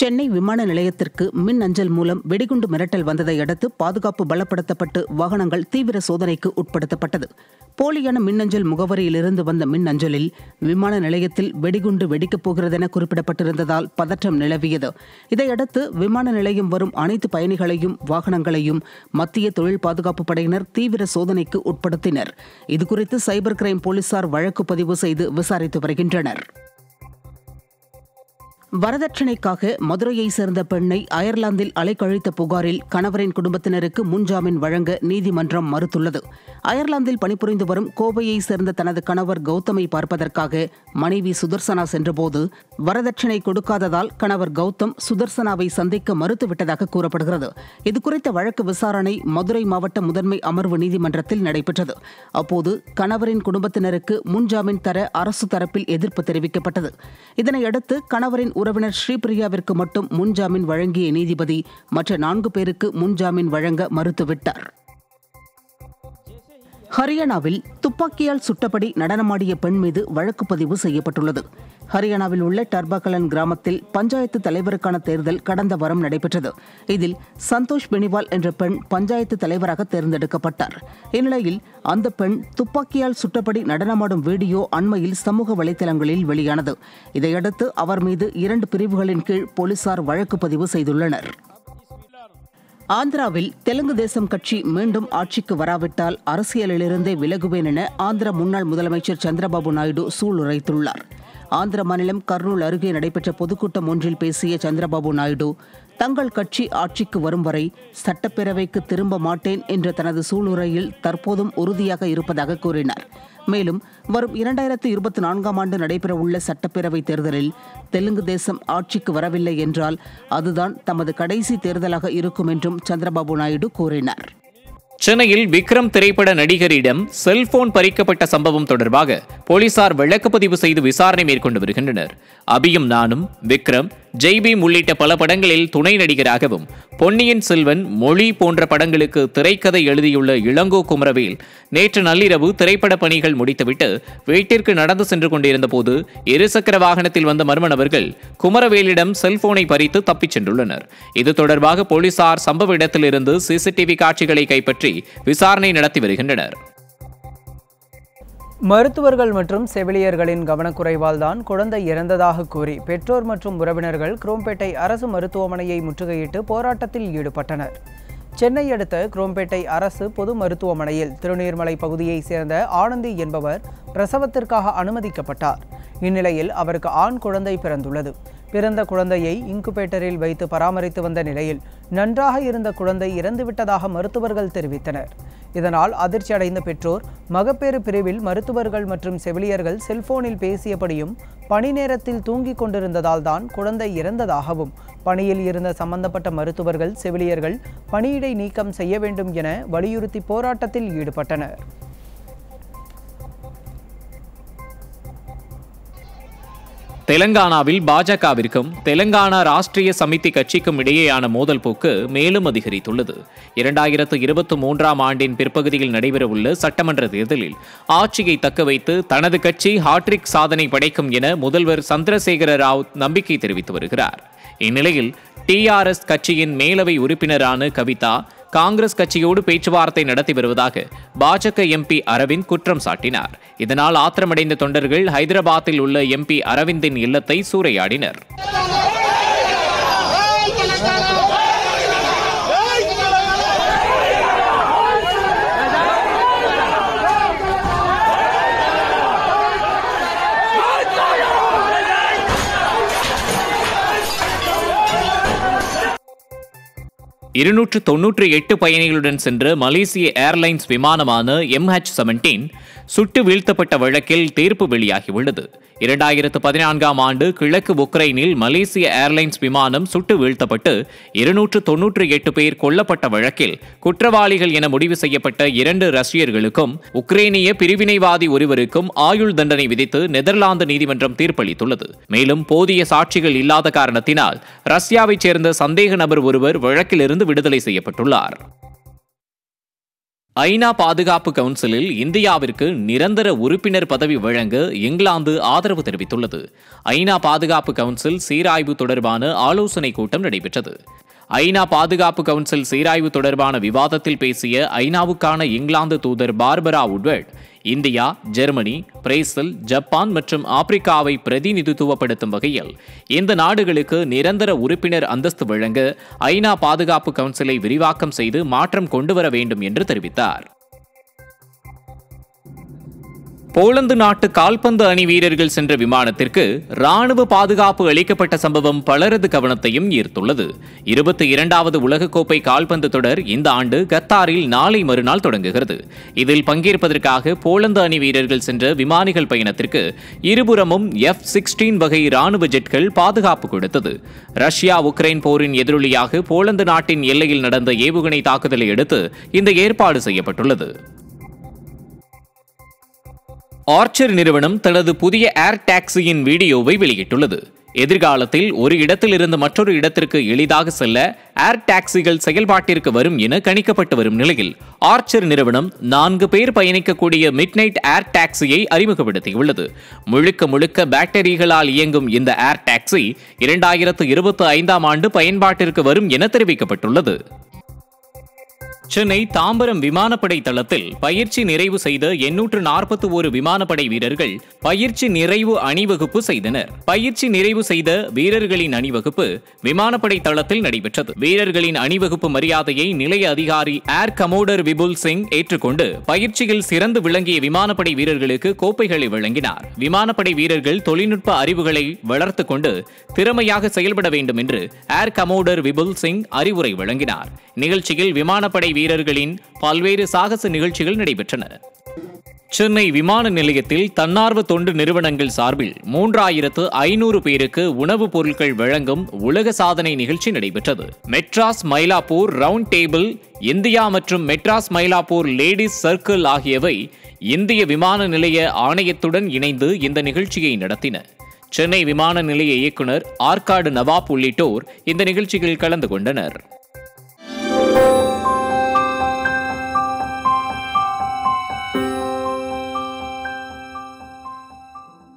சென்னை விமான நிலையத்திற்கு மின் அஞ்சல் மூலம் வெடிகுண்டு மிரட்டல் வந்ததை அடுத்து பாதுகாப்பு பலப்படுத்தப்பட்டு வாகனங்கள் தீவிர சோதனைக்கு உட்படுத்தப்பட்டது போலியான மின்னஞ்சல் முகவரியிலிருந்து வந்த மின் அஞ்சலில் விமான நிலையத்தில் வெடிகுண்டு வெடிக்கப் போகிறதென குறிப்பிடப்பட்டிருந்ததால் பதற்றம் நிலவியது இதையடுத்து விமான நிலையம் வரும் அனைத்து பயணிகளையும் வாகனங்களையும் மத்திய தொழில் பாதுகாப்பு படையினர் தீவிர சோதனைக்கு உட்படுத்தினர் இதுகுறித்து சைபர் கிரைம் போலீசார் வழக்கு பதிவு செய்து விசாரித்து வருகின்றனர் வரதட்சணைக்காக மதுரையை சேர்ந்த பெண்ணை அயர்லாந்தில் அலைக்கழித்த புகாரில் கணவரின் குடும்பத்தினருக்கு முன்ஜாமீன் வழங்க நீதிமன்றம் மறுத்துள்ளது அயர்லாந்தில் பணிபுரிந்து வரும் கோவையை சேர்ந்த தனது கணவர் கௌதமை பார்ப்பதற்காக மனைவி சுதர்சனா சென்றபோது வரதட்சணை கொடுக்காததால் கணவர் கௌதம் சுதர்சனாவை சந்திக்க மறுத்துவிட்டதாக கூறப்படுகிறது இதுகுறித்த வழக்கு விசாரணை மதுரை மாவட்ட முதன்மை அமர்வு நீதிமன்றத்தில் நடைபெற்றது அப்போது கணவரின் குடும்பத்தினருக்கு முன்ஜாமீன் தர அரசு தரப்பில் எதிர்ப்பு தெரிவிக்கப்பட்டது இதனையடுத்து கணவரின் உறவினர் ஸ்ரீபிரியாவிற்கு மட்டும் முன்ஜாமீன் வழங்கிய நீதிபதி மற்ற நான்கு பேருக்கு முன்ஜாமீன் வழங்க மறுத்துவிட்டார் ஹரியானாவில் துப்பாக்கியால் சுட்டபடி நடனமாடிய பெண் மீது வழக்கு பதிவு செய்யப்பட்டுள்ளது ஹரியானாவில் உள்ள டர்பாகலன் கிராமத்தில் பஞ்சாயத்து தலைவருக்கான தேர்தல் கடந்த வாரம் நடைபெற்றது இதில் சந்தோஷ் பெனிவால் என்ற பெண் பஞ்சாயத்து தலைவராக தேர்ந்தெடுக்கப்பட்டார் இந்நிலையில் அந்த பெண் துப்பாக்கியால் சுட்டபடி நடனமாடும் வீடியோ அண்மையில் சமூக வலைதளங்களில் வெளியானது இதையடுத்து அவர் மீது இரண்டு பிரிவுகளின் கீழ் போலீசார் வழக்கு பதிவு செய்துள்ளனர் ஆந்திராவில் தெலுங்கு தேசம் கட்சி மீண்டும் ஆட்சிக்கு வராவிட்டால் அரசியலிலிருந்தே விலகுவேன் என ஆந்திர முன்னாள் முதலமைச்சர் சந்திரபாபு நாயுடு சூளுரைத்துள்ளார் ஆந்திர மாநிலம் கர்னூல் அருகே நடைபெற்ற பொதுக்கூட்டம் ஒன்றில் பேசிய சந்திரபாபு நாயுடு தங்கள் கட்சி ஆட்சிக்கு வரும் வரை சட்டப்பேரவைக்கு திரும்ப மாட்டேன் என்ற தனது சூளுரையில் தற்போதும் உறுதியாக இருப்பதாக கூறினார் மேலும் வரும் இரண்டாயிரத்து இருபத்தி நான்காம் ஆண்டு நடைபெறவுள்ள சட்டப்பேரவைத் தேர்தலில் தெலுங்கு தேசம் ஆட்சிக்கு வரவில்லை என்றால் அதுதான் தமது கடைசி தேர்தலாக இருக்கும் என்றும் சந்திரபாபு நாயுடு கூறினார் சென்னையில் விக்ரம் திரைப்பட நடிகரிடம் செல்போன் பறிக்கப்பட்ட சம்பவம் தொடர்பாக போலீசார் வழக்குப்பதிவு செய்து விசாரணை மேற்கொண்டு வருகின்றனர் அபியும் நானும் விக்ரம் ஜெய்பீம் உள்ளிட்ட பல படங்களில் துணை நடிகராகவும் பொன்னியின் செல்வன் மொழி போன்ற படங்களுக்கு திரைக்கதை எழுதியுள்ள இளங்கோ குமரவேல் நேற்று நள்ளிரவு திரைப்பட பணிகள் முடித்துவிட்டு வீட்டிற்கு நடந்து சென்று கொண்டிருந்த போது இருசக்கர வாகனத்தில் வந்த மர்ம நபர்கள் குமரவேலிடம் செல்போனை பறித்து தப்பிச் சென்றுள்ளனர் இது தொடர்பாக போலீசார் சம்பவ இடத்திலிருந்து சிசிடிவி காட்சிகளை கைப்பற்றி விசாரணை நடத்தி வருகின்றனர் மருத்துவர்கள் மற்றும் செவிலியர்களின் கவனக்குறைவால் தான் குழந்தை இறந்ததாக கூறி பெற்றோர் மற்றும் உறவினர்கள் குரோம்பேட்டை அரசு மருத்துவமனையை முற்றுகையிட்டு போராட்டத்தில் ஈடுபட்டனர் சென்னை அடுத்த குரோம்பேட்டை அரசு பொது மருத்துவமனையில் திருநீர்மலை பகுதியைச் சேர்ந்த ஆனந்தி என்பவர் பிரசவத்திற்காக அனுமதிக்கப்பட்டார் இந்நிலையில் அவருக்கு ஆண் குழந்தை பிறந்துள்ளது பிறந்த குழந்தையை இன்குபேட்டரில் வைத்து பராமரித்து வந்த நிலையில் நன்றாக இருந்த குழந்தை இறந்துவிட்டதாக மருத்துவர்கள் தெரிவித்தனர் இதனால் அதிர்ச்சி அடைந்த பெற்றோர் மகப்பேறு பிரிவில் மருத்துவர்கள் மற்றும் செவிலியர்கள் செல்போனில் பேசியபடியும் பணி நேரத்தில் தூங்கிக் கொண்டிருந்ததால் தான் குழந்தை இறந்ததாகவும் பணியில் இருந்த சம்பந்தப்பட்ட மருத்துவர்கள் செவிலியர்கள் பணியிடை நீக்கம் செய்ய வேண்டும் என வலியுறுத்தி போராட்டத்தில் ஈடுபட்டனர் தெலங்கானாவில் பாஜகவிற்கும் தெலங்கானா ராஷ்டிரிய சமிதி கட்சிக்கும் இடையேயான மோதல் போக்கு மேலும் அதிகரித்துள்ளது இரண்டாயிரத்து இருபத்தி மூன்றாம் ஆண்டின் பிற்பகுதியில் நடைபெறவுள்ள சட்டமன்ற தேர்தலில் ஆட்சியை தக்கவைத்து தனது கட்சி ஹாட்ரிக் சாதனை படைக்கும் என முதல்வர் சந்திரசேகர ராவ் நம்பிக்கை தெரிவித்து வருகிறார் இந்நிலையில் டிஆர்எஸ் கட்சியின் மேலவை உறுப்பினரான கவிதா காங்கிரஸ் கட்சியோடு பேச்சுவார்த்தை நடத்தி வருவதாக பாஜக எம்பி அரவிந்த் குற்றம் சாட்டினார் இதனால் ஆத்திரமடைந்த தொண்டர்கள் ஹைதராபாத்தில் உள்ள எம்பி அரவிந்தின் இல்லத்தை சூறையாடினர் இருநூற்று தொன்னூற்றி எட்டு பயணிகளுடன் சென்ற மலேசிய ஏர்லைன்ஸ் விமானமான எம்ஹெச் செவன்டீன் சுட்டு வீழ்த்தப்பட்ட வழக்கில் தீர்ப்பு வெளியாகியுள்ளது இரண்டாயிரத்து பதினான்காம் ஆண்டு கிழக்கு உக்ரைனில் மலேசிய ஏர்லைன்ஸ் விமானம் சுட்டு வீழ்த்தப்பட்டு இருநூற்று தொன்னூற்றி எட்டு பேர் கொல்லப்பட்ட வழக்கில் குற்றவாளிகள் என முடிவு செய்யப்பட்ட இரண்டு ரஷ்யர்களுக்கும் உக்ரைனிய பிரிவினைவாதி ஒருவருக்கும் ஆயுள் தண்டனை விதித்து நெதர்லாந்து நீதிமன்றம் தீர்ப்பளித்துள்ளது மேலும் போதிய சாட்சிகள் இல்லாத காரணத்தினால் ரஷ்யாவைச் சேர்ந்த சந்தேக நபர் ஒருவர் வழக்கிலிருந்து விடுதலை செய்யப்பட்டுள்ளார் ஐநா பாதுகாப்பு கவுன்சிலில் இந்தியாவிற்கு நிரந்தர உறுப்பினர் பதவி வழங்க இங்கிலாந்து ஆதரவு தெரிவித்துள்ளது ஐநா பாதுகாப்பு கவுன்சில் சீராய்வு தொடர்பான ஆலோசனைக் கூட்டம் நடைபெற்றது ஐநா பாதுகாப்பு கவுன்சில் சீராய்வு தொடர்பான விவாதத்தில் பேசிய ஐநாவுக்கான இங்கிலாந்து தூதர் Barbara Woodward India Germany Brazil Japan மற்றும் ஆப்பிரிக்காவை பிரதிநிதித்துவப்படுத்தும் வகையில் இந்த நாடுகளுக்கு நிரந்தர உறுப்பினர் அந்தஸ்து வழங்க ஐநா பாதுகாப்பு கவுன்சிலை விரிவாக்கம் செய்து மாற்றம் கொண்டுவர வேண்டும் என்று தெரிவித்தார் போலந்து நாட்டு கால்பந்து அணி வீரர்கள் சென்ற விமானத்திற்கு ராணுவ பாதுகாப்பு அளிக்கப்பட்ட சம்பவம் பலரது கவனத்தையும் ஈர்த்துள்ளது இருபத்தி இரண்டாவது உலகக்கோப்பை கால்பந்து தொடர் இந்த ஆண்டு கத்தாரில் நாளை மறுநாள் தொடங்குகிறது இதில் பங்கேற்பதற்காக போலந்து அணி வீரர்கள் சென்ற விமானிகள் பயணத்திற்கு இருபுறமும் எஃப் சிக்ஸ்டீன் வகை ராணுவ ஜெட்கள் பாதுகாப்பு கொடுத்தது ரஷ்யா உக்ரைன் போரின் எதிரொலியாக போலந்து நாட்டின் எல்லையில் நடந்த ஏவுகணை தாக்குதலை அடுத்து இந்த ஏற்பாடு செய்யப்பட்டுள்ளது ஆர்ச்சர் நிறுவனம் தனது புதிய ஏர் டாக்ஸியின் வீடியோவை வெளியிட்டுள்ளது எதிர்காலத்தில் ஒரு இடத்திலிருந்து மற்றொரு இடத்திற்கு எளிதாக செல்ல ஏர் டாக்ஸிகள் செயல்பாட்டிற்கு வரும் என கணிக்கப்பட்டு வரும் நிலையில் ஆர்ச்சர் நிறுவனம் நான்கு பேர் பயணிக்கக்கூடிய மிட்நைட் ஏர் டாக்ஸியை அறிமுகப்படுத்தியுள்ளது முழுக்க முழுக்க பேட்டரிகளால் இயங்கும் இந்த ஏர் டாக்ஸி இரண்டாயிரத்து இருபத்தி ஐந்தாம் ஆண்டு பயன்பாட்டிற்கு வரும் என தெரிவிக்கப்பட்டுள்ளது சென்னை தாம்பரம் விமானப்படை தளத்தில் பயிற்சி நிறைவு செய்த எண்ணூற்று நாற்பத்தி ஒரு விமானப்படை வீரர்கள் பயிற்சி நிறைவு அணிவகுப்பு செய்தனர் பயிற்சி நிறைவு செய்த வீரர்களின் அணிவகுப்பு விமானப்படை தளத்தில் நடைபெற்றது வீரர்களின் அணிவகுப்பு மரியாதையை நிலைய அதிகாரி ஏர் கமோடர் விபுல் சிங் ஏற்றுக்கொண்டு பயிற்சியில் சிறந்து விளங்கிய விமானப்படை வீரர்களுக்கு கோப்பைகளை வழங்கினார் விமானப்படை வீரர்கள் தொழில்நுட்ப அறிவுகளை வளர்த்துக் கொண்டு திறமையாக செயல்பட வேண்டும் என்று ஏர் கமோடர் விபுல் சிங் அறிவுரை வழங்கினார் நிகழ்ச்சியில் விமானப்படை வீரர்களின் பல்வேறு சாகச நிகழ்ச்சிகள் நடைபெற்றன சென்னை விமான நிலையத்தில் தன்னார்வ தொண்டு நிறுவனங்கள் சார்பில் மூன்றாயிரத்து ஐநூறு பேருக்கு உணவுப் பொருட்கள் வழங்கும் உலக சாதனை நிகழ்ச்சி நடைபெற்றது Madras Mylapore round table India மற்றும் மெட்ராஸ் மயிலாப்பூர் லேடிஸ் சர்க்கிள் ஆகியவை இந்திய விமான நிலைய ஆணையத்துடன் இணைந்து இந்த நிகழ்ச்சியை நடத்தின சென்னை விமான நிலைய இயக்குனர் ஆற்காடு நவாப் உள்ளிட்டோர் இந்த நிகழ்ச்சியில் கலந்து கொண்டனர்